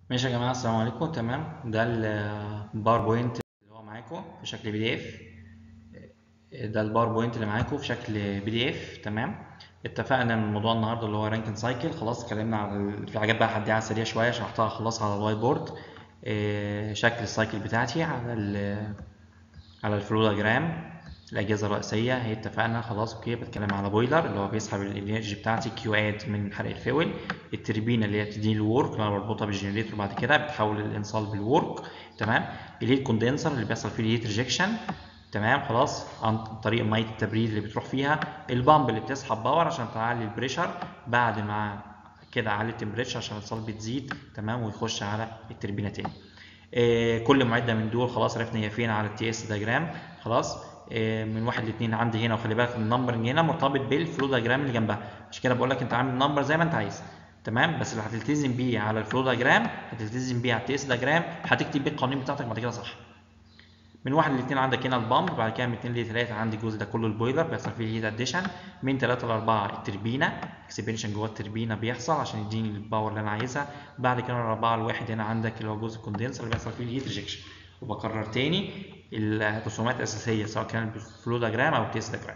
ماشي يا جماعة السلام عليكم تمام ده الباوربوينت اللي هو معاكم في شكل بي دي اف ده الباوربوينت اللي معاكم في شكل بي دي اف تمام اتفقنا من موضوع النهارده اللي هو رانكن سايكل خلاص اتكلمنا على ال- في حاجات بقى هديها على السريع شويه شرحتها خلاص على الوايت بورد اه، شكل السايكل بتاعتي على ال على الفلو دياجرام الاجهزه الرئيسيه هي اتفقنا خلاص اوكي بتكلم على بويلر اللي هو بيسحب الانرجي بتاعتي كيو اد من حرق الفويل التربينه اللي هي بتديني الورك اللي انا بربطها بالجنريتور بعد كده بتحول الانصال بالورك تمام الهيت كوندنسر اللي بيحصل فيه الهيت ريجكشن تمام خلاص عن طريق ميه التبريد اللي بتروح فيها البامب اللي بتسحب باور عشان تعلي البريشر بعد ما كده اعلي التمبريتشر عشان الصال بتزيد تمام ويخش على التربينه تاني آه، كل معده من دول خلاص عرفنا هي فين على التي اس دياجرام خلاص آه، من واحد لاثنين عندي هنا وخلي بالك النمبرنج هنا مرتبط بالفلو دياجرام اللي جنبها عشان كده بقول لك انت عامل النمبر زي ما انت عايز تمام بس اللي هتلتزم بيه على الفلو دياجرام هتلتزم بيه على التي اس دياجرام هتكتب بيه القوانين بتاعتك بعد كده صح من واحد لاثنين عندك هنا البامب بعد كده من اثنين لثلاثه عندي الجزء ده كله البويلر بيحصل فيه هيت اديشن من ثلاثه لاربعه التربينه اكسبنشن جوه التربينه بيحصل عشان يديني الباور اللي انا عايزها بعد كده من اربعه لواحد هنا عندك اللي هو جزء الكوندنسر اللي بيحصل فيه الهيت ريجكشن وبكرر تاني الرسومات الاساسيه سواء كانت بالفلو دياجرام او التيس دياجرام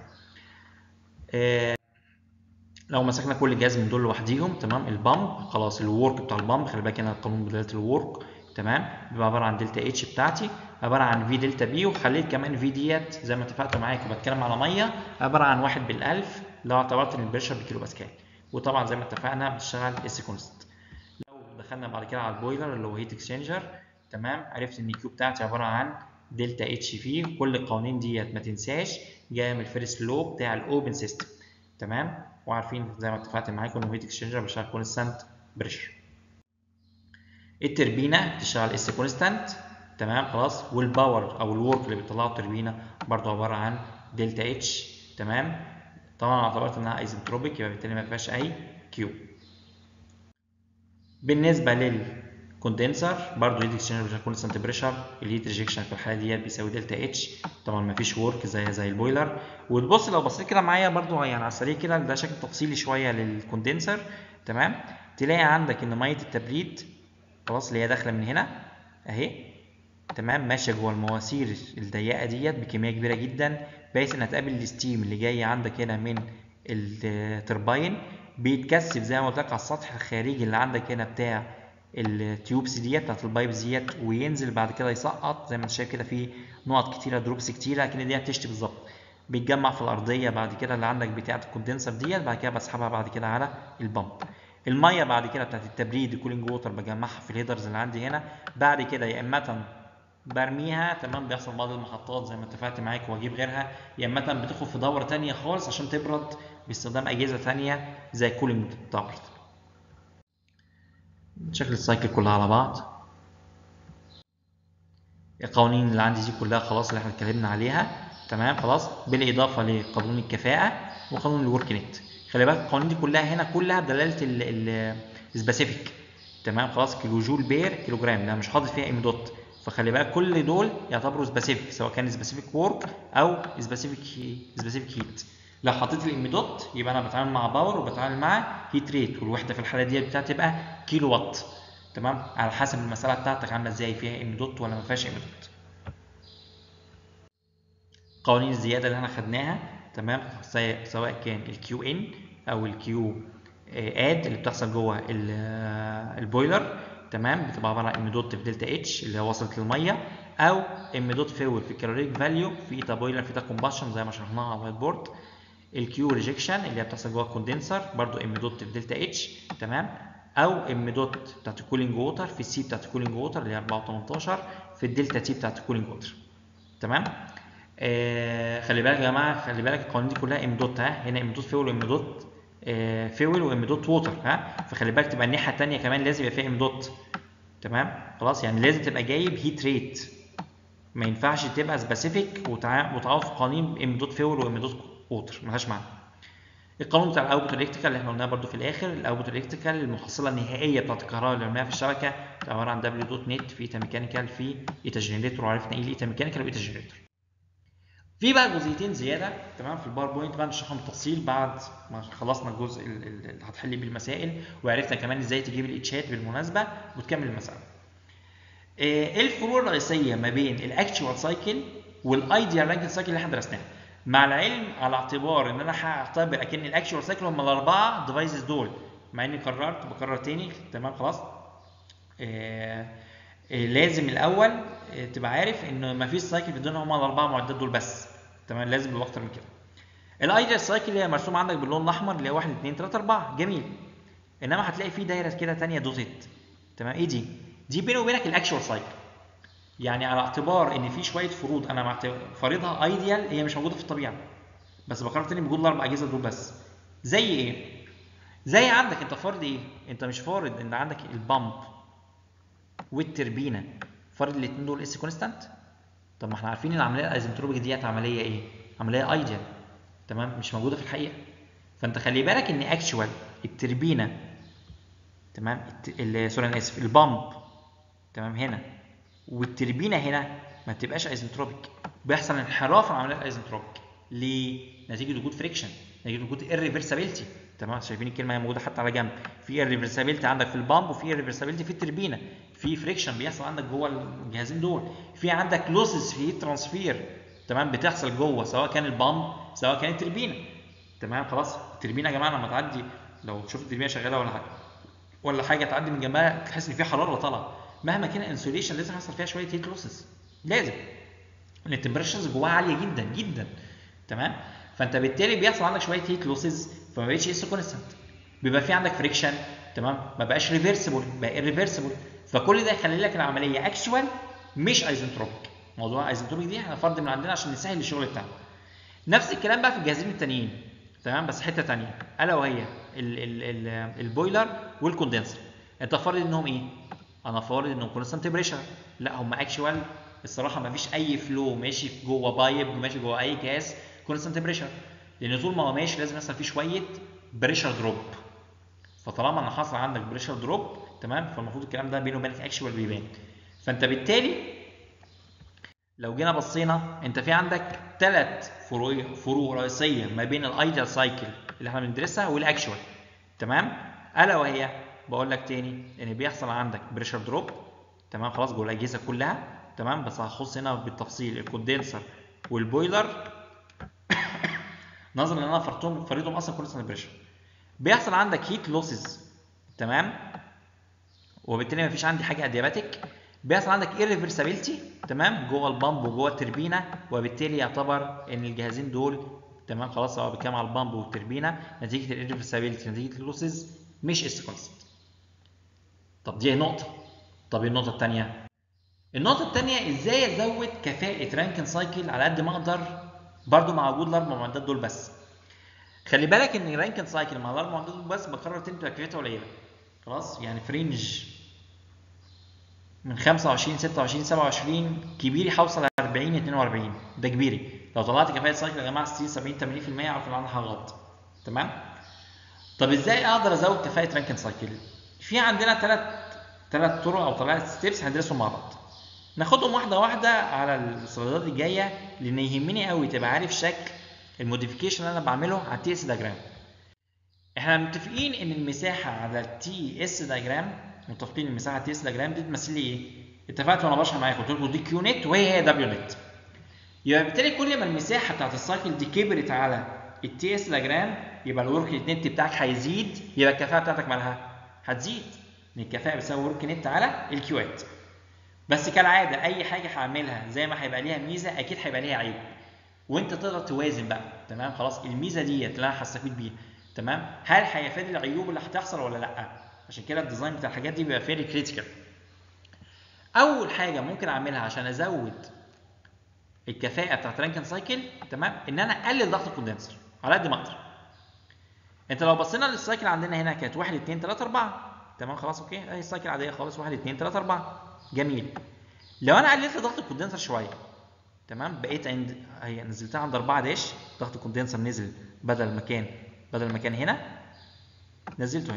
لو مسكنا كل جهاز من دول لوحديهم تمام البامب خلاص الورك بتاع البامب خلي بالك هنا القانون بدلاله الورك تمام بيبقى عباره عن دلتا اتش بتاعتي عباره عن في دلتا بي وخليت كمان في ديت زي ما اتفقت معاكم بتكلم على ميه عباره عن واحد بالالف لو اعتبرت ان البريشر بكيلو باسكال وطبعا زي ما اتفقنا بتشتغل اس كونست لو دخلنا بعد كده على البويلر اللي هو هيت اكسشينجر تمام عرفت ان الكيو بتاعتي عباره عن دلتا اتش في كل القوانين ديت ما تنساش جايه من الفيرست لو بتاع الاوبن سيستم تمام وعارفين زي ما اتفقت معاكم ان هيت اكسشينجر بيشتغل كونستانت بريشر التربينه بتشتغل اس كونستانت تمام خلاص والباور او الورك اللي بتطلعه التربينه برضه عباره عن دلتا اتش تمام طبعا اعتبرت انها ايزنتروبيك يبقى بالتالي ما فيهاش اي كيو بالنسبه للكوندنسر برضه هيت اكسشينجر بيشتغل كونستانت بريشر الهيت ريجكشن في الحاله ديت بيساوي دلتا اتش طبعا ما فيش ورك زي زي البويلر وتبص لو بصيت كده معايا برضه يعني على السريع كده ده شكل تفصيلي شويه للكوندنسر تمام تلاقي عندك ان ميه التبريد خلاص اللي هي داخله من هنا اهي تمام ماشيه جوه المواسير الضيقه ديت بكميه كبيره جدا بحيث انها تقابل الستيم اللي جاي عندك هنا من الترباين بيتكثف زي ما قلت لك على السطح الخارجي اللي عندك هنا بتاع التيوبس ديت بتاعت البايبس ديت وينزل بعد كده يسقط زي ما انت شايف كده في نقط كتيره دروبس كتيره لكن دي هتشتي بالظبط بيتجمع في الارضيه بعد كده اللي عندك بتاعه الكوندنسر ديت بعد كده بسحبها بعد كده على البامب الميه بعد كده بتاعت التبريد الكولينج ووتر بجمعها في الهيدرز اللي عندي هنا بعد كده يا اما برميها تمام بيحصل بعض المحطات زي ما اتفقت معاك واجيب غيرها يا اما بتدخل في دوره تانية خالص عشان تبرد باستخدام اجهزه تانية زي كولينج تاور شكل السايكل كلها على بعض القوانين اللي عندي دي كلها خلاص اللي احنا اتكلمنا عليها تمام خلاص بالاضافه لقانون الكفاءه وقانون الورك نت خلي بالك القوانين دي كلها هنا كلها بدلاله السبيسيفيك تمام خلاص كيلو جول بير كيلو جرام ده مش حاطط فيها ام دوت فخلي بالك كل دول يعتبروا سبيسيفيك سواء كان سبيسيفيك ورك او سبيسيفيك سبيسيفيك هيت لو حطيت الام دوت يبقى انا بتعامل مع باور وبتعامل مع هيت ريت والوحده في الحاله ديت بتاعتي تبقى كيلو وات تمام على حسب المساله بتاعتك عامله ازاي فيها ام دوت ولا ما فيهاش ام دوت قوانين الزياده اللي احنا خدناها تمام سواء كان الكيو ان او الكيو اد اللي بتحصل جوه البويلر تمام بتبقى عباره عن ام دوت في دلتا اتش اللي هي وصلت للميه او ام دوت فيول في كالوريك فاليو في ايتا بويلر في ايتا كومباشن زي ما شرحناها على الوايت بورد الكيو ريجكشن اللي هي بتحصل جوه الكوندنسر برضو ام دوت في دلتا اتش تمام او ام دوت بتاعت الكولينج ووتر في السي بتاعت الكولينج ووتر اللي هي 4 و18 في الدلتا تي بتاعت الكولينج ووتر تمام آه خلي بالك يا جماعه خلي بالك القوانين دي كلها ام دوت ها هنا ام دوت فيول وام دوت آه فيول وام دوت ووتر ها فخلي بالك تبقى الناحيه الثانيه كمان لازم يبقى فيها ام دوت تمام خلاص يعني لازم تبقى جايب هيت ريت ما ينفعش تبقى سبيسيفيك وتعوض في قوانين ام دوت فيول وام دوت ووتر ملهاش معنى القانون بتاع الاوتبوت الكتريكال اللي احنا قلناه برده في الاخر الاوتبوت الكتريكال المحصله النهائيه بتاعت الكهرباء اللي مرميه في الشبكه عباره عن دبليو دوت نت في ايتا ميكانيكال في ايتا جنريتور وعرفنا ايه الايتا ميكانيكال وايتا جنريتور في بقى جزئيتين زياده تمام في الباوربوينت بقى نشرحهم بالتفصيل بعد ما خلصنا الجزء ال- ال- اللي هتحل بيه المسائل وعرفنا كمان ازاي تجيب الاتشات بالمناسبه وتكمل المساله. ايه الفروق الرئيسيه ما بين الاكتشوال سايكل والايديال رانكينج سايكل اللي احنا درسناها؟ مع العلم على اعتبار ان انا هعتبر اكن الاكتشوال سايكل هم الاربعه ديفايسز دول مع اني قررت بكرر تاني تمام خلاص آه، آه، لازم الاول آه، تبقى عارف ان مفيش سايكل في الدنيا هم الاربعه معدات دول بس تمام لازم يبقى اكتر من كده الايديال سايكل هي مرسوم عندك باللون الاحمر اللي هي 1 2 3 4 جميل انما هتلاقي في دايره كده ثانيه دوتت تمام ايه دي دي بيني وبينك الاكشوال سايكل يعني على اعتبار ان في شويه فروض انا معت- فارضها ايديال هي مش موجوده في الطبيعه بس بكرر تاني بوجود الاربع اجهزه دول بس زي ايه زي عندك انت فارض ايه انت مش فارض ان عندك البامب والتربينه فارض الاثنين دول اس كونستانت طب ما احنا عارفين ان العمليه الايزنتروبيك ديت عمليه ايه عمليه ايديال تمام مش موجوده في الحقيقه فانت خلي بالك ان اكشوال التربينه تمام الت- ال- سوري انا اسف البامب تمام هنا والتربينه هنا ما بتبقاش ايزنتروبيك بيحصل انحراف في العمليه الايزنتروبيك ليه نتيجه وجود فريكشن نتيجه وجود irreversibility تمام شايفين الكلمه هي موجوده حتى على جنب في irreversibility عندك في البامب وفي irreversibility في التربينه في فريكشن بيحصل عندك جوه الجهازين دول في عندك لوسز في ترانسفير تمام بتحصل جوه سواء كان البامب سواء كان التربينه تمام خلاص التربينه يا جماعه لما تعدي لو شفت التربينه شغاله ولا حاجه ولا حاجه تعدي من جنبها تحس ان في حراره طالعه مهما كان انسوليشن لازم يحصل فيها شويه هيت لوسز لازم لان التمبريتشرز جواها عاليه جدا جدا تمام فانت بالتالي بيحصل عندك شويه هيت لوسز فما بقتش اس كونستنت بيبقى في عندك فريكشن تمام ما بقاش ريفرسبل بقى ريفرسبل فكل ده يخلي لك العمليه اكشوال مش ايزنتروبيك موضوع ايزنتروبيك دي احنا فرض من عندنا عشان نسهل الشغل بتاعنا نفس الكلام بقى في الجهازين التانيين تمام بس حته تانيه الا وهي ال ال ال البويلر والكوندنسر انت فارض انهم ايه انا فارض انهم كونستنت بريشر لا هم اكشوال الصراحه ما فيش اي فلو ماشي في جوه بايب ماشي جوه اي جهاز كونستنت بريشر لان طول ما هو ماشي لازم يحصل فيه شويه بريشر دروب فطالما ان حصل عندك بريشر دروب تمام فالمفروض الكلام ده بينه وبينك اكشوال بيبان فانت بالتالي لو جينا بصينا انت في عندك ثلاث فروق فروق رئيسيه ما بين الايديال سايكل اللي احنا بندرسها والاكشوال تمام الا وهي بقول لك تاني ان بيحصل عندك بريشر دروب تمام خلاص جوه الاجهزه كلها تمام بس هخص هنا بالتفصيل الكوندنسر والبويلر نظرا ان انا فرضتهم فريضهم اصلا كونستنت بريشر بيحصل عندك هيت لوسز تمام وبالتالي مفيش عندي حاجه ادياباتيك بيحصل عندك irreversibility تمام جوه البامب وجوه التربينه وبالتالي يعتبر ان الجهازين دول تمام خلاص سواء بتكلم على البامب والتربينه نتيجه الirreversibility نتيجه اللوسز مش اس كونستنت طب دي نقطه طب النقطه الثانيه النقطه الثانيه ازاي ازود كفاءه رانكن سايكل على قد ما اقدر برضو مع وجود الاربع معدات دول بس خلي بالك ان رانكن سايكل مع الاربع معدات دول بس بكرر تاني بتبقى كفاءتها قليله خلاص يعني فرنج من 25 26 27 كبيري هوصل 40 42 ده كبيري لو طلعت كفاءه سايكل يا جماعه 60 70 80% اعرف ان انا هغلط تمام طب ازاي اقدر ازود كفاءه رانكن سايكل في عندنا ثلاث ثلاث طرق او ثلاث ستيبس هندرسهم مع بعض ناخدهم واحده واحده على السلايدات الجايه لان يهمني قوي تبقى عارف شكل الموديفيكيشن اللي انا بعمله على التي اس دياجرام احنا متفقين ان المساحه على التي اس دياجرام متفقين المساحه التي اس دياجرام دي تمثل لي ايه اتفقت وانا بشرح معاكم قلت لكم دي كيو نت وهي هي دبليو نت يبقى بالتالي كل ما المساحه بتاعت السايكل دي كبرت على التي اس دياجرام يبقى الورك نت بتاعك هيزيد يبقى الكفاءه بتاعتك مالها هتزيد ان الكفاءه بتساوي ورك نت على الكيوات بس كالعاده اي حاجه هعملها زي ما هيبقى ليها ميزه اكيد هيبقى ليها عيب وانت تقدر توازن بقى تمام خلاص الميزه ديت اللي انا هستفيد بيها تمام هل هيفادي العيوب اللي هتحصل ولا لا عشان كده الديزاين بتاع الحاجات دي بيبقى فيري كريتيكال اول حاجه ممكن اعملها عشان ازود الكفاءه بتاعت رانكن سايكل تمام ان انا اقلل ضغط الكوندنسر على قد ما اقدر انت لو بصينا للسايكل عندنا هنا كانت 1 2 3 4 تمام خلاص اوكي اهي السايكل عاديه خالص 1 2 3 4 جميل لو انا قللت ضغط الكوندنسر شويه تمام بقيت عند هي نزلتها عند 4 داش ضغط الكوندنسر نزل بدل المكان بدل المكان هنا نزلته هنا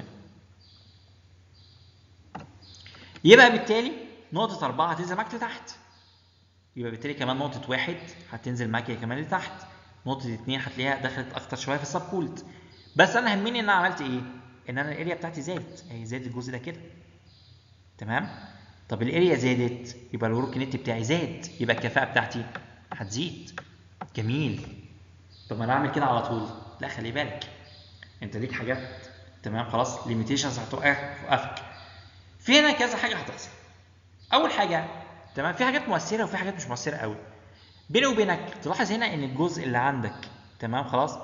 يبقى بالتالي نقطة 4 هتنزل معاك لتحت يبقى بالتالي كمان نقطه واحد هتنزل معاك هي كمان لتحت نقطه اتنين هتلاقيها دخلت اكتر شويه في السب كولد بس انا همني ان انا عملت ايه ان انا الاريا بتاعتي زادت هي زادت الجزء ده كده تمام طب الاريا زادت يبقى الورك نت بتاعي زاد يبقى الكفاءه بتاعتي هتزيد جميل طب ما انا اعمل كده على طول لا خلي بالك انت ليك حاجات تمام خلاص ليميتيشنز هتوقفك في هنا كذا حاجه هتحصل اول حاجه تمام في حاجات مؤثره وفي حاجات مش مؤثره قوي بيني وبينك تلاحظ هنا ان الجزء اللي عندك تمام خلاص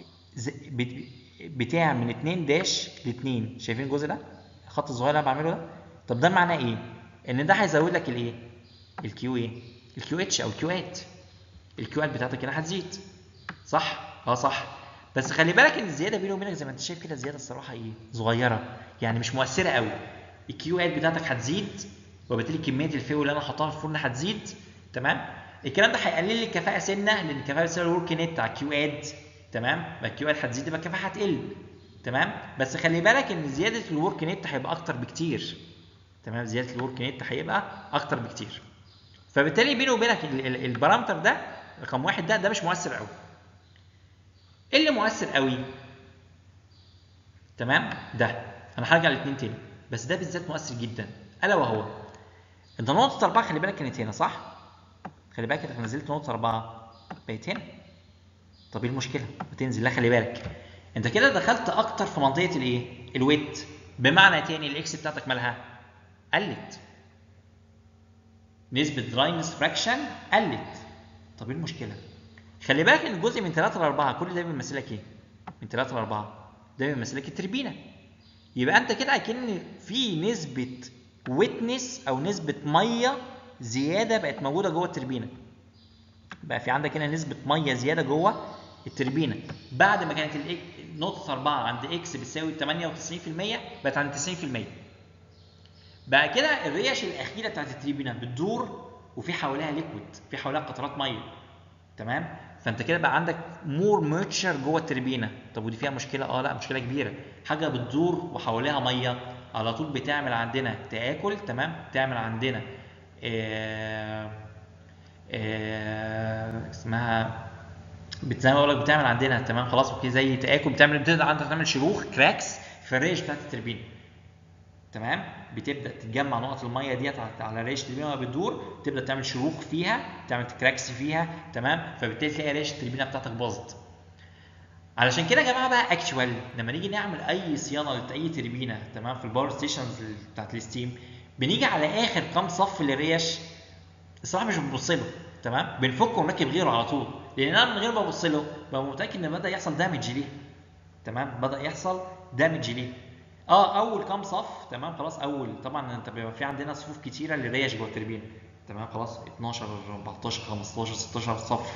بتاع من 2 داش ل 2 شايفين الجزء ده الخط الصغير اللي انا بعمله ده طب ده معناه ايه ان ده هيزود لك الايه الكيو ايه الكيو اتش او الكيو ات الكيو ات بتاعتك هنا هتزيد صح اه صح بس خلي بالك ان الزياده بيني وبينك زي ما انت شايف كده الزياده الصراحه ايه صغيره يعني مش مؤثره قوي الكيو ات بتاعتك هتزيد وبالتالي كميه الفيو اللي انا حاطاها في الفرن هتزيد تمام الكلام ده هيقلل لي الكفاءه سنه لان الكفاءه بتساوي الورك نت على الكيو اد تمام يبقى الكيو اد هتزيد يبقى الكفاءه هتقل تمام بس خلي بالك ان زياده الورك نت هيبقى اكتر بكتير تمام زياده الورك نت هيبقى اكتر بكتير فبالتالي بيني وبينك البارامتر ده رقم واحد ده ده مش مؤثر قوي ايه اللي مؤثر قوي تمام ده انا هرجع الاثنين تاني بس ده بالذات مؤثر جدا الا وهو انت نقطه اربعه خلي بالك كانت هنا صح خلي بالك انك نزلت نقطه اربعه بقت هنا طب ايه المشكله بتنزل لا خلي بالك انت كده دخلت اكتر في منطقه الايه الويت بمعنى تاني الاكس بتاعتك مالها قلت نسبه دراينس فراكشن قلت طب ايه المشكله خلي بالك ان الجزء من 3 ل 4 كل ده بيمثل لك ايه من 3 ل 4 ده بيمثل لك التربينه يبقى انت كده اكن في نسبه ويتنس او نسبه ميه زياده بقت موجوده جوه التربينه بقى في عندك هنا نسبه ميه زياده جوه التربينه بعد ما كانت نقطه 4 عند اكس بتساوي 98% بقت عند 90% بقى كده الريش الاخيره بتاعت التربينه بتدور وفي حواليها ليكويد في حواليها قطرات ميه تمام فانت كده بقى عندك مور ميتشر جوه التربينه طب ودي فيها مشكله اه لا مشكله كبيره حاجه بتدور وحواليها ميه على طول بتعمل عندنا تاكل تمام تعمل عندنا آه آه اسمها زي ما بقول لك بتعمل عندنا تمام خلاص اوكي زي تاكل بتعمل بتبدا عندك تعمل شروخ كراكس في الريش بتاعت التربينه تمام بتبدا تتجمع نقط الميه ديت على ريش التربينه وهي بتدور تبدا تعمل شروخ فيها تعمل كراكس فيها تمام فبالتالي تلاقي ريش التربينه بتاعتك باظت علشان كده يا جماعه بقى اكشوال لما نيجي نعمل اي صيانه لاي تربينه تمام في الباور ستيشنز بتاعت الستيم بنيجي على اخر كام صف للريش الصراحه مش بنبص له تمام بنفكه ونركب غيره على طول لان انا من غير ما ابص له ببقى متاكد ان بدا يحصل دامج ليه تمام بدا يحصل دامج ليه اه اول كام صف تمام خلاص اول طبعا انت بيبقى في عندنا صفوف كتيره للريش جوه التربينه تمام خلاص 12 14 15 16 صف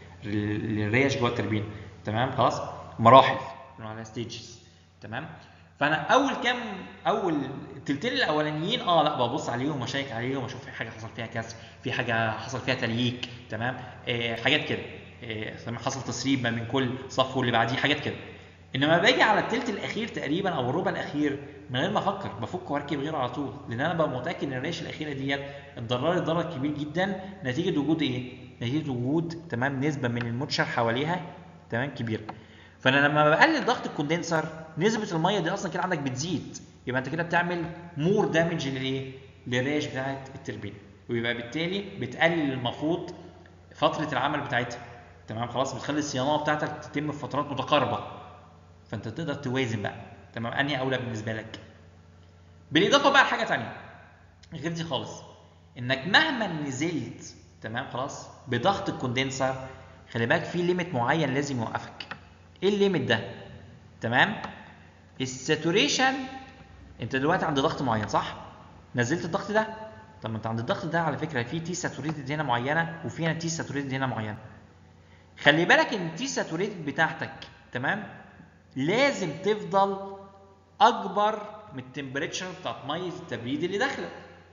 للريش جوه التربينه تمام خلاص مراحل على ستيجز تمام فانا اول كام اول التلتين الاولانيين اه لا ببص عليهم واشيك عليهم واشوف في حاجه حصل فيها كسر في حاجه حصل فيها تلييك تمام آه حاجات كده آه حصل تسريب ما بين كل صف واللي بعديه حاجات كده انما باجي على التلت الاخير تقريبا او الربع الاخير من غير ما افكر بفك واركب غيره على طول لان انا ببقى متاكد ان الريش الاخيره ديت اتضررت ضرر كبير جدا نتيجه وجود ايه؟ نتيجه وجود تمام نسبه من الموتشر حواليها تمام كبيره فانا لما بقلل ضغط الكوندنسر نسبه الميه دي اصلا كده عندك بتزيد يبقى انت كده بتعمل مور دامج للايه؟ للريش بتاعت التربينه ويبقى بالتالي بتقلل المفروض فتره العمل بتاعتها تمام خلاص بتخلي الصيانه بتاعتك تتم في فترات متقاربه فانت تقدر توازن بقى تمام انهي اولى بالنسبه لك بالاضافه بقى لحاجه ثانيه غير دي خالص انك مهما نزلت تمام خلاص بضغط الكوندنسر خلي بالك في ليميت معين لازم يوقفك ايه الليميت ده تمام الساتوريشن انت دلوقتي عند ضغط معين صح نزلت الضغط ده طب ما انت عند الضغط ده على فكره في تي ساتوريتد هنا معينه وفي هنا تي ساتوريتد هنا معينه خلي بالك ان التي ساتوريتد بتاعتك تمام لازم تفضل اكبر من التمبريتشر بتاعت ميه التبريد اللي داخله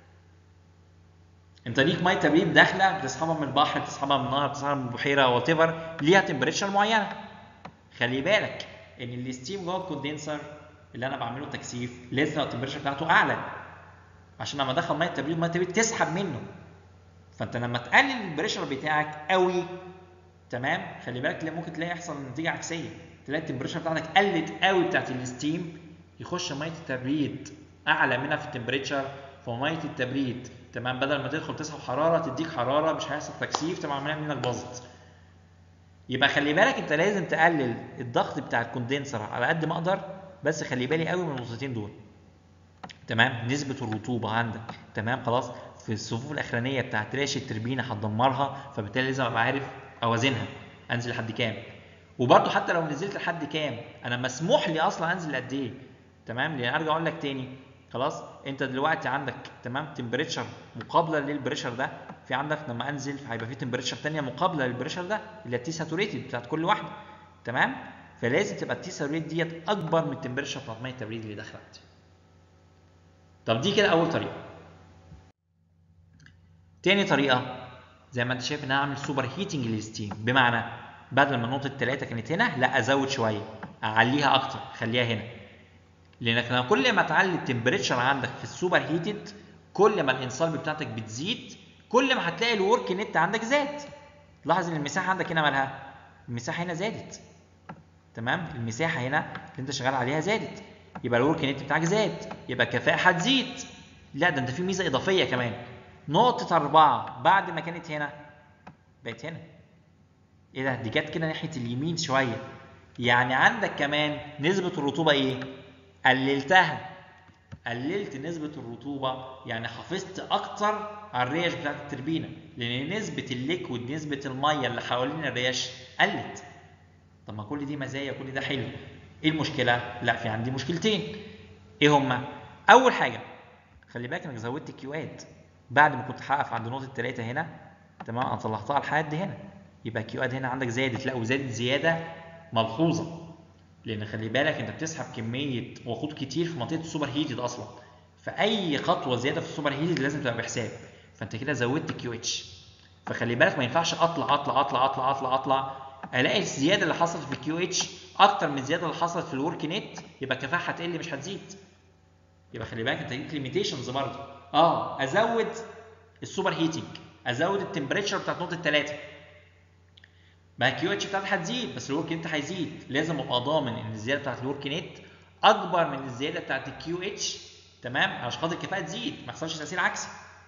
انت ليك ميه تبريد داخله بتسحبها من البحر بتسحبها من النهر بتسحبها من البحيره وات ايفر ليها تمبريتشر معينه خلي بالك ان الستيم جوه الكوندنسر اللي انا بعمله تكثيف لازم التمبريتشر بتاعته اعلى عشان لما ادخل ميه تبريد ميه تبريد تسحب منه فانت لما تقلل البريشر بتاعك قوي تمام خلي بالك تلاقي ممكن تلاقي يحصل نتيجه عكسيه تلاقي التمبريتشر بتاعتك قلت قوي بتاعت الستيم يخش ميه التبريد اعلى منها في التمبريتشر فميه التبريد تمام بدل ما تدخل تسحب حراره تديك حراره مش هيحصل تكثيف تبقى عمليه منك باظت يبقى خلي بالك انت لازم تقلل الضغط بتاع الكوندنسر على قد ما اقدر بس خلي بالي قوي من النقطتين دول تمام نسبه الرطوبه عندك تمام خلاص في الصفوف الاخرانيه بتاعت ريش التربينه هتدمرها فبالتالي لازم ابقى عارف اوازنها انزل لحد كام وبرده حتى لو نزلت لحد كام انا مسموح لي اصلا انزل قد ايه تمام لان ارجع اقول لك تاني خلاص انت دلوقتي عندك تمام تمبريتشر مقابله للبريشر ده في عندك لما انزل هيبقى في تمبريتشر ثانيه مقابله للبريشر ده اللي هي التي ساتوريتد بتاعت كل واحده تمام فلازم تبقى التي ساتوريتد ديت اكبر من التمبريتشر بتاعت ميه التبريد اللي داخله عندي طب دي كده اول طريقه تاني طريقه زي ما انت شايف ان انا اعمل سوبر هيتنج للستيم بمعنى بدل ما نقطه 3 كانت هنا لا ازود شويه اعليها اكتر خليها هنا لانك لما كل ما تعلي التمبريتشر عندك في السوبر هيتد كل ما الانصالب بتاعتك بتزيد كل ما هتلاقي الورك نت عندك زاد لاحظ ان المساحه عندك هنا مالها المساحه هنا زادت تمام المساحه هنا اللي انت شغال عليها زادت يبقى الورك نت بتاعك زاد يبقى الكفاءه هتزيد لا ده انت في ميزه اضافيه كمان نقطه أربعة بعد ما كانت هنا بقت هنا ايه ده دي جت كده ناحيه اليمين شويه يعني عندك كمان نسبه الرطوبه ايه قللتها قللت نسبة الرطوبة يعني حافظت أكتر على الريش بتاعت التربينة لأن نسبة الليكويد نسبة المية اللي حوالين الريش قلت طب ما كل دي مزايا كل ده حلو إيه المشكلة؟ لا في عندي مشكلتين إيه هما؟ أول حاجة خلي بالك إنك زودت كيوات بعد ما كنت هقف عند نقطة 3 هنا تمام أنا طلعتها لحد هنا يبقى كيوات هنا عندك زادت لا وزادت زيادة ملحوظة لان خلي بالك انت بتسحب كميه وقود كتير في منطقه السوبر هيتد اصلا فاي خطوه زياده في السوبر هيتد لازم تبقى بحساب فانت كده زودت كيو اتش فخلي بالك ما ينفعش اطلع اطلع اطلع اطلع اطلع اطلع الاقي الزياده اللي حصلت في الكيو اتش اكتر من الزياده اللي حصلت في الورك نت يبقى الكفاءه هتقل مش هتزيد يبقى خلي بالك انت ليك ليميتيشنز برضه اه ازود السوبر هيتنج ازود التمبريتشر بتاعت نقطه 3 ما الكيو اتش بتاعتي هتزيد بس الورك نت هيزيد لازم ابقى ضامن ان الزياده بتاعت الورك نت اكبر من الزياده بتاعت الكيو اتش تمام عشان خاطر الكفاءه تزيد ما يحصلش تاثير عكسي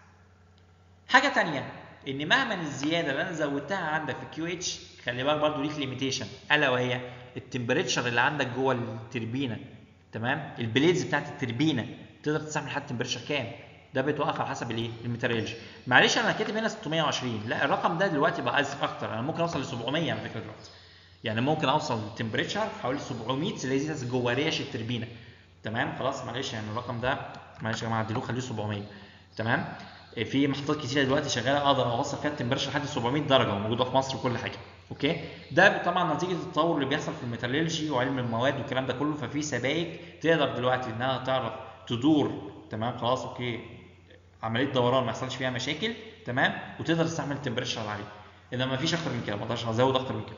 حاجه ثانيه ان مهما الزياده اللي انا زودتها عندك في الكيو اتش خلي بالك برضه ليك ليميتيشن الا وهي التمبريتشر اللي عندك جوه التربينه تمام البليدز بتاعت التربينه تقدر تستحمل لحد تمبريتشر كام ده بيتوقف على حسب الايه الميتريولوجي معلش انا كاتب هنا 620 لا الرقم ده دلوقتي بقى اكتر انا ممكن اوصل ل 700 على فكره دلوقتي يعني ممكن اوصل للتمبريتشر حوالي 700 سيليزيوس جوه ريش التربينه تمام خلاص معلش يعني الرقم ده معلش يا جماعه عدلوه خليه 700 تمام في محطات كتيره دلوقتي شغاله اقدر اوصل فيها التمبريتشر لحد 700 درجه وموجوده في مصر وكل حاجه اوكي ده طبعا نتيجه التطور اللي بيحصل في الميتالورجي وعلم المواد والكلام ده كله ففي سبائك تقدر دلوقتي انها تعرف تدور تمام خلاص اوكي عمليه دوران ما يحصلش فيها مشاكل تمام وتقدر تستحمل التمبريتشر العالي انما ما فيش اكتر من كده ما اقدرش ازود اكتر من كده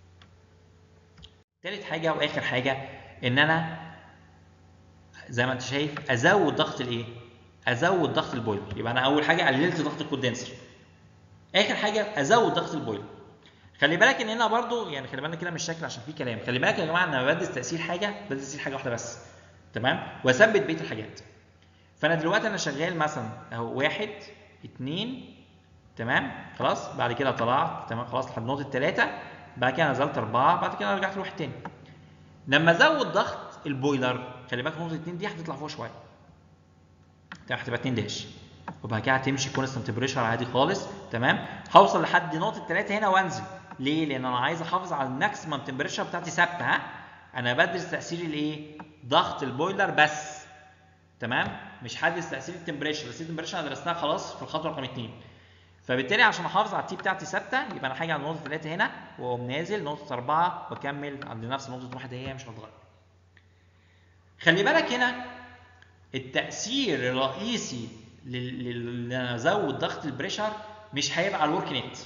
تالت حاجه واخر حاجه ان انا زي ما انت شايف ازود ضغط الايه ازود ضغط البويلر يبقى انا اول حاجه قللت ضغط الكوندنسر اخر حاجه ازود ضغط البويلر خلي بالك ان هنا برضو يعني خلي بالنا كده من الشكل عشان في كلام خلي بالك يا جماعه ان انا بدرس تاثير حاجه بدرس تاثير حاجه واحده بس تمام واثبت بقيه الحاجات فانا دلوقتي انا شغال مثلا اهو واحد اتنين تمام خلاص بعد كده طلعت تمام خلاص لحد نقطه ثلاثه بعد كده نزلت اربعه بعد كده رجعت لواحد تاني لما ازود ضغط البويلر خلي بالك نقطه اتنين دي هتطلع فوق شويه تمام هتبقى 2 داش وبعد كده هتمشي كونستنت تمبريتشر عادي خالص تمام هوصل لحد نقطه 3 هنا وانزل ليه؟ لان انا عايز احافظ على الماكسيمم تمبريتشر بتاعتي ثابته ها انا بدرس تاثير الايه؟ ضغط البويلر بس تمام؟ مش هدرس تاثير التمبريتشر تاثير التمبريتشر انا درستها خلاص في الخطوه رقم 2 فبالتالي عشان احافظ على التي بتاعتي ثابته يبقى انا هاجي على نقطه 3 هنا واقوم نازل نقطه 4 واكمل عند نفس نقطه 1 هي مش هتتغير خلي بالك هنا التاثير الرئيسي لل انا ازود ضغط البريشر مش هيبقى على الورك نت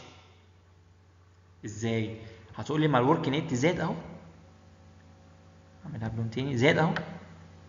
ازاي هتقول لي ما الورك نت زاد اهو اعملها بلون تاني زاد اهو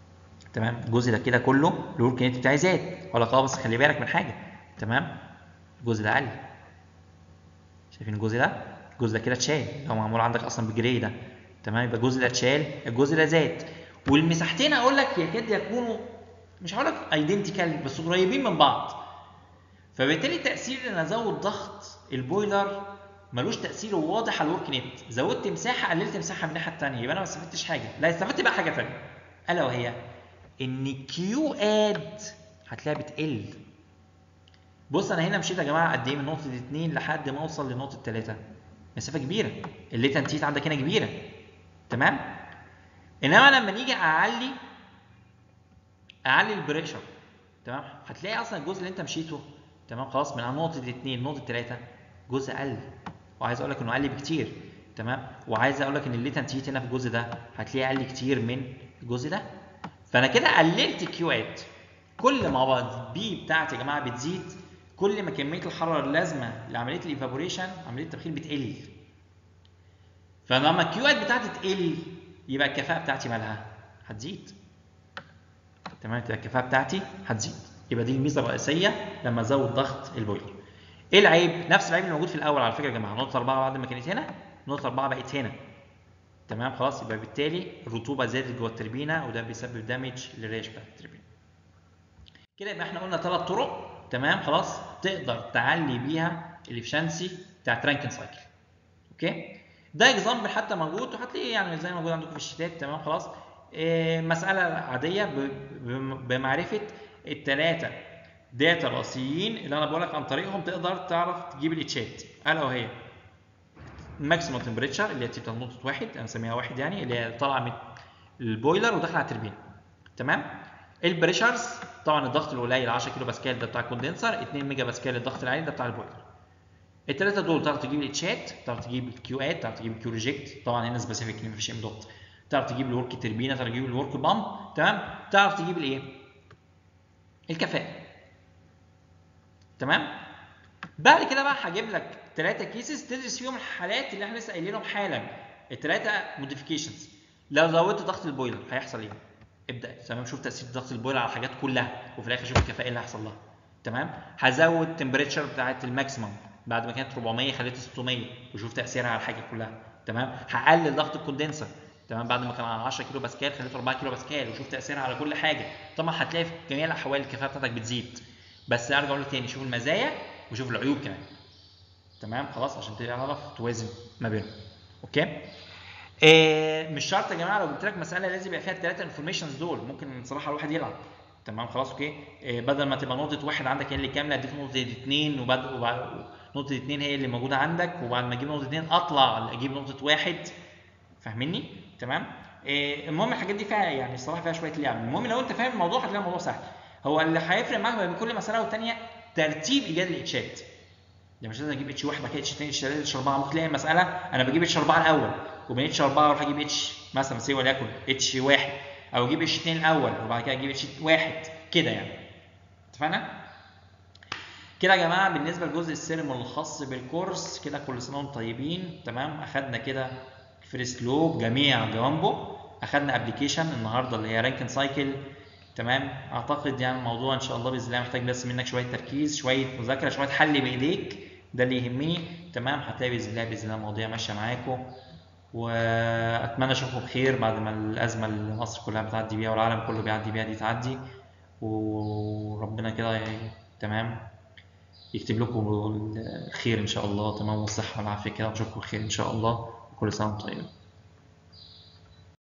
تمام الجزء ده كده كله الورك نت بتاعي زاد ولا اه بس خلي بالك من حاجه تمام الجزء ده قل شايفين الجزء ده الجزء ده كده اتشال هو معمول عندك اصلا بجري ده تمام يبقى الجزء ده اتشال الجزء ده زاد والمساحتين اقول لك يكاد يكونوا مش هقول لك ايدنتيكال بس قريبين من بعض فبالتالي تاثير ان ازود ضغط البويلر ملوش تاثير واضح على الورك نت زودت مساحه قللت مساحه من الناحيه الثانيه يبقى انا ما استفدتش حاجه لا استفدت بقى حاجه ثانيه الا وهي ان كيو اد هتلاقيها بتقل بص انا هنا مشيت يا جماعه قد ايه من نقطه 2 لحد ما اوصل لنقطه 3 مسافه كبيره الليتنت عندك هنا كبيره تمام انما لما نيجي اعلي اعلي البريشر تمام هتلاقي اصلا الجزء اللي انت مشيته تمام خلاص من نقطه 2 لنقطه 3 جزء قل وعايز اقول لك انه قل بكتير تمام وعايز اقول لك ان الليتنت هيت هنا في الجزء ده هتلاقيه قل كتير من الجزء ده فانا كده قللت كيوات كل ما بي بتاعتي يا جماعه بتزيد كل ما كميه الحراره اللازمه لعمليه الايفابوريشن عمليه التبخير بتقل فلما الكيوات بتاعتي تقل يبقى الكفاءه بتاعتي مالها هتزيد تمام تبقى الكفاءه بتاعتي هتزيد يبقى دي الميزه الرئيسيه لما ازود ضغط البويلر ايه العيب نفس العيب اللي موجود في الاول على فكره يا جماعه نقطه 4 بعد ما كانت هنا نقطه 4 بقت هنا تمام خلاص يبقى بالتالي الرطوبه زادت جوه التربينه وده بيسبب دامج للريش بتاعت التربينه كده يبقى احنا قلنا ثلاث طرق تمام خلاص تقدر تعلي بيها الافشنسي بتاعت رانكن سايكل اوكي ده اكزامبل حتى موجود وهتلاقيه يعني زي ما موجود عندكم في الشتات تمام خلاص إيه مساله عاديه بمعرفه الثلاثه داتا رئيسيين اللي انا بقول لك عن طريقهم تقدر تعرف تجيب الاتشات الا وهي الماكسيموم تمبريتشر اللي هي بتاعت نقطه واحد انا مسميها واحد يعني اللي هي طالعه من البويلر وداخله على التربين تمام البريشرز طبعا الضغط القليل 10 كيلو باسكال ده بتاع الكوندنسر 2 ميجا باسكال الضغط العالي ده بتاع البويلر الثلاثه دول تعرف تجيب الاتشات تعرف تجيب الكيو ات تعرف تجيب الكيو ريجكت طبعا هنا سبيسيفيك مفيش ام دوت تعرف تجيب الورك تربينه تعرف تجيب الورك بامب تمام تعرف تجيب الايه الكفاءه تمام بعد كده بقى هجيب لك ثلاثه كيسز تدرس فيهم الحالات اللي احنا لسه قايلينهم حالا الثلاثه موديفيكيشنز لو زودت ضغط البويلر هيحصل ايه ابدا تمام شوف تاثير ضغط البويلر على الحاجات كلها وفي الاخر شوف الكفاءه اللي هيحصل لها تمام هزود التمبريتشر بتاعت الماكسيمم بعد ما كانت 400 خليتها 600 وشوف تاثيرها على الحاجه كلها تمام هقلل ضغط الكوندنسر تمام بعد ما كان على 10 كيلو باسكال خليته 4 كيلو باسكال وشوف تاثيرها على كل حاجه طبعا هتلاقي في جميع الاحوال الكفاءه بتاعتك بتزيد بس ارجع اقول لك تاني شوف المزايا وشوف العيوب كمان تمام خلاص عشان تعرف توازن ما بينهم اوكي إيه مش شرط يا جماعه لو قلت لك مساله لازم يبقى فيها الثلاثه انفورميشنز دول ممكن بصراحه الواحد يلعب تمام خلاص اوكي إيه بدل ما تبقى نقطه واحد عندك هي اللي كامله اديك نقطه اثنين وبعد وبعد نقطه اثنين هي اللي موجوده عندك وبعد ما اجيب نقطه اثنين اطلع اجيب نقطه واحد فاهمني تمام إيه المهم الحاجات دي فيها يعني الصراحه فيها شويه لعب المهم لو انت فاهم الموضوع هتلاقي الموضوع سهل هو اللي هيفرق معاك بين كل مساله والثانيه ترتيب ايجاد الاتشات يعني مش لازم اجيب اتش 1 بعد كده اتش 2 اتش 3 اتش 4 ممكن تلاقي مساله انا بجيب اتش 4 الاول ومن اتش 4 اروح اجيب اتش مثلا سي وليكن اتش 1 او اجيب اتش 2 الاول وبعد كده اجيب اتش 1 كده يعني اتفقنا؟ كده يا جماعه بالنسبه لجزء السيرمون الخاص بالكورس كده كل سنه وانتم طيبين تمام اخدنا كده فريست لوب جميع جوانبه اخدنا ابلكيشن النهارده اللي هي رانكن سايكل تمام اعتقد يعني الموضوع ان شاء الله باذن الله محتاج بس منك شويه تركيز شويه مذاكره شويه حل بايديك ده اللي يهمني تمام هتلاقي باذن الله باذن الله المواضيع ماشيه معاكم واتمنى اشوفكم بخير بعد ما الازمه اللي مصر كلها بتعدي بيها والعالم كله بيعدي بيها دي تعدي وربنا كده تمام يكتب لكم الخير ان شاء الله تمام والصحه والعافيه كده واشوفكم بخير ان شاء الله وكل سنه وانتم طيبين